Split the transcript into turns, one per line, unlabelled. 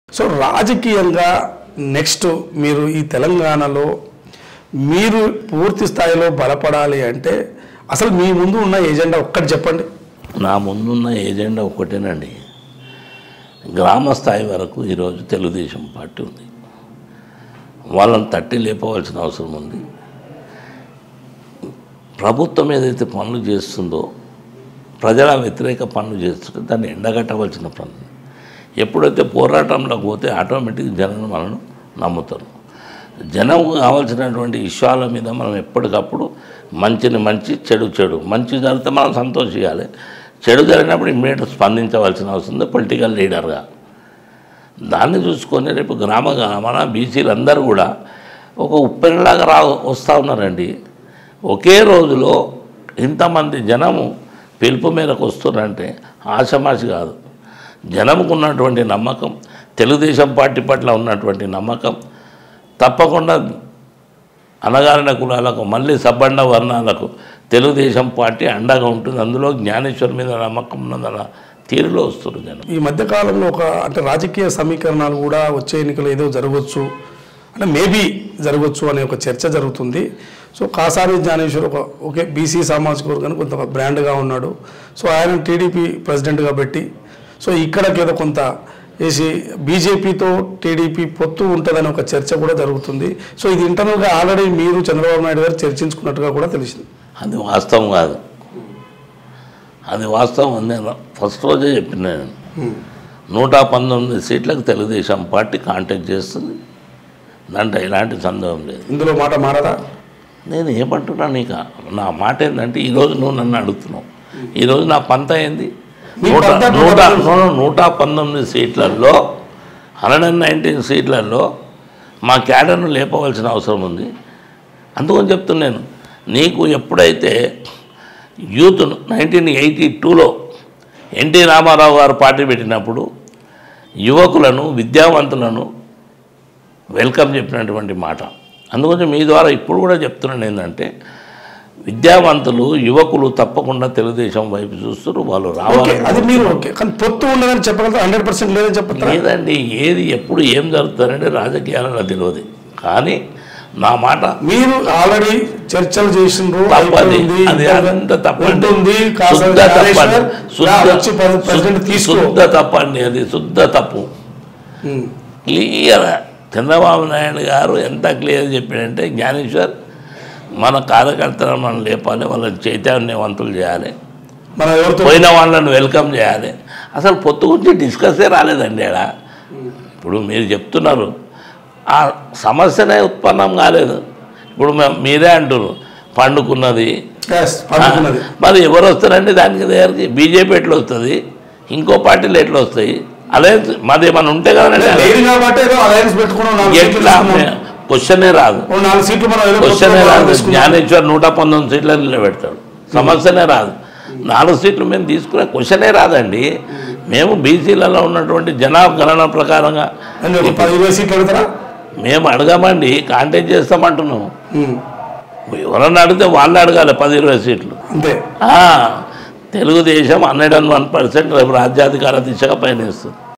So రాజకీయంగా next మీరు ఈ తెలంగాణలో మీరు పూర్తి స్థాయిలో బలపడాలి అంటే అసలు మీ ముందు ఉన్న ఏజెండా ఒక్కటి చెప్పండి
నా ముందున్న ఏజెండా ఒకటేనండి గ్రామ స్థాయి వరకు ఈరోజు తెలుగుదేశం పార్టీ ఉంది వాళ్ళని తట్టి లేపవలసిన అవసరం ఉంది ప్రభుత్వం ఏదైతే పనులు చేస్తుందో ప్రజల వ్యతిరేక పనులు చేస్తుంటే దాన్ని ఎండగట్టవలసిన పని ఎప్పుడైతే పోరాటంలోకి పోతే ఆటోమేటిక్ జనం మనను నమ్ముతారు జనం కావాల్సినటువంటి విషయాల మీద మనం ఎప్పటికప్పుడు మంచిని మంచి చెడు చెడు మంచి జరిగితే మనం సంతోషించాలి చెడు జరిగినప్పుడు ఇమ్మీడియట్ స్పందించవలసిన అవసరం ఉంది పొలిటికల్ లీడర్గా దాన్ని చూసుకొని రేపు గ్రామ గ్రామాన బీసీలు అందరూ కూడా ఒక ఉప్పెనలాగా రా వస్తూ ఉన్నారండి ఒకే రోజులో ఇంతమంది జనము పిలుపు మేరకు వస్తున్నారంటే ఆశమాషి కాదు జనముకు ఉన్నటువంటి నమ్మకం తెలుగుదేశం పార్టీ పట్ల ఉన్నటువంటి నమ్మకం తప్పకుండా అనగారిన కులాలకు మళ్ళీ సబ్బండ వర్ణాలకు తెలుగుదేశం పార్టీ అండగా ఉంటుంది అందులో జ్ఞానేశ్వర్ మీద నమ్మకం ఉన్నదన్న తీరులో వస్తున్నారు జనం
ఈ మధ్య కాలంలో ఒక అంటే రాజకీయ సమీకరణాలు కూడా వచ్చే ఎన్నికలు ఏదో జరగవచ్చు అంటే మేబీ జరగవచ్చు అనే ఒక చర్చ జరుగుతుంది సో కాసారి జ్ఞానేశ్వర్ ఒక ఓకే బీసీ సామాజిక వర్గానికి కొంత బ్రాండ్గా ఉన్నాడు సో ఆయన టీడీపీ ప్రెసిడెంట్గా పెట్టి సో ఇక్కడికి ఏదో కొంత వేసి బీజేపీతో టీడీపీ పొత్తు ఉంటుందని ఒక చర్చ కూడా జరుగుతుంది సో ఇది ఇంటర్నల్గా ఆల్రెడీ మీరు చంద్రబాబు నాయుడు గారు చర్చించుకున్నట్టుగా కూడా తెలిసింది
అది వాస్తవం కాదు అది వాస్తవం అని నేను ఫస్ట్ రోజే చెప్పిన నేను నూట పంతొమ్మిది సీట్లకు తెలుగుదేశం పార్టీ కాంటాక్ట్ చేస్తుంది దాంట్లో ఎలాంటి సందేహం లేదు
ఇందులో మాట మారదా
నేను ఏమంటున్నాను ఇక నా మాట ఏంటంటే ఈరోజు నువ్వు నన్ను అడుగుతున్నావు ఈరోజు నా పంత ఏంది
మీ
నూట
పంత
నూట
నూట
నూట- నూట పంతొమ్మిది సీట్లలో హండ్రెడ్ అండ్ నైన్టీన్ సీట్లలో మా క్యాడర్ను లేపవలసిన అవసరం ఉంది అందుకని చెప్తున్నాను నీకు ఎప్పుడైతే యూత్ నైన్టీన్ ఎయిటీ టూలో ఎన్టీ రామారావు గారు పార్టీ పెట్టినప్పుడు యువకులను విద్యావంతులను వెల్కమ్ చెప్పినటువంటి మాట అందుకని మీ ద్వారా ఇప్పుడు కూడా చెప్తున్నాను ఏంటంటే విద్యావంతులు యువకులు తప్పకుండా తెలుగుదేశం వైపు చూస్తారు వాళ్ళు
ఓకే
రావాలి
అది మీరు ఓకే కానీ పొత్తు ఉండదని చెప్పగలుగుతారు హండ్రెడ్ పర్సెంట్ లేదని చెప్పగలుగుతారా
లేదండి ఏది ఎప్పుడు ఏం జరుగుతుందంటే రాజకీయాలలో తెలియదు కానీ నా మాట
మీరు ఆల్రెడీ చర్చలు చేసిండ్రు
తప్పది
అయిపోయింది,
అది
ఇంకా
అదంతా తప్పండి
ఉంటుంది కాసారి
శుద్ధ తప్పండి
రాజేశ్వర్, రా, వచ్చి ప్రె- ప్రెసిడెంట్ తీసుకో
శుద్ధ తప్పండి అది శుద్ధ తప్పు
ఉమ్.
క్లియర్ చంద్రబాబు నాయుడు గారు ఎంత క్లియర్ చెప్పాడంటే జ్ఞానేశ్వర్ మన కార్యకర్తలను మనం లేపాలి వాళ్ళని చైతన్యవంతులు చేయాలి
మన ఎవరితో
పోయిన వాళ్ళని వెల్కమ్ చేయాలి అసలు పొత్తు గురించి డిస్కస్సే రాలేదండి ఆడ ఇప్పుడు మీరు చెప్తున్నారు ఆ సమస్యనే ఉత్పన్నం కాలేదు ఇప్పుడు మే- మీరే అంటున్నారు పండుకున్నది
Yes, పండుకున్నది
మరి ఎవరు వస్తారండి దానికి దగ్గరికి బీజేపీ ఎట్లా వస్తుంది ఇంకో పార్టీలు ఎట్లా వస్తాయి అలయన్స్ మాది ఏమైనా ఉంటే కదండి
లేదు కాబట్టి ఏదో అలయన్స్ పెట్టుకున్నాం నాలుగు సీట్లు
ఎట్లా
తీసుకున్నాం.
క్వశ్చనే రాదు
ఓ నాలుగు సీట్లు మనం ఏదో
క్వశ్చనే
కొత్తగా
రాదు
తీసుకున్నాం.
జ్ఞానేశ్వర్ నూట పంతొమ్మిది సీట్లను నిలబెడతాడు సమస్యనే రాదు నాలుగు సీట్లు మేము తీసుకునే క్వశ్చనే రాదండి మేము బీసీలలో ఉన్నటువంటి జనాగణన ప్రకారంగా
అని ఒక పది ఇరవై సీట్లు అడుగుతారా
మేము అడగమండి కాంటాక్ట్ చేస్తామంటున్నాం
ఉమ్.
ఎవరన్నా అడిగితే వాళ్ళు అడగాలి పది ఇరవై సీట్లు
అంతే
ఆ, Telugu Desam hundred and one percent రేపు రాజ్యాధికార దిశగా పయనిస్తుంది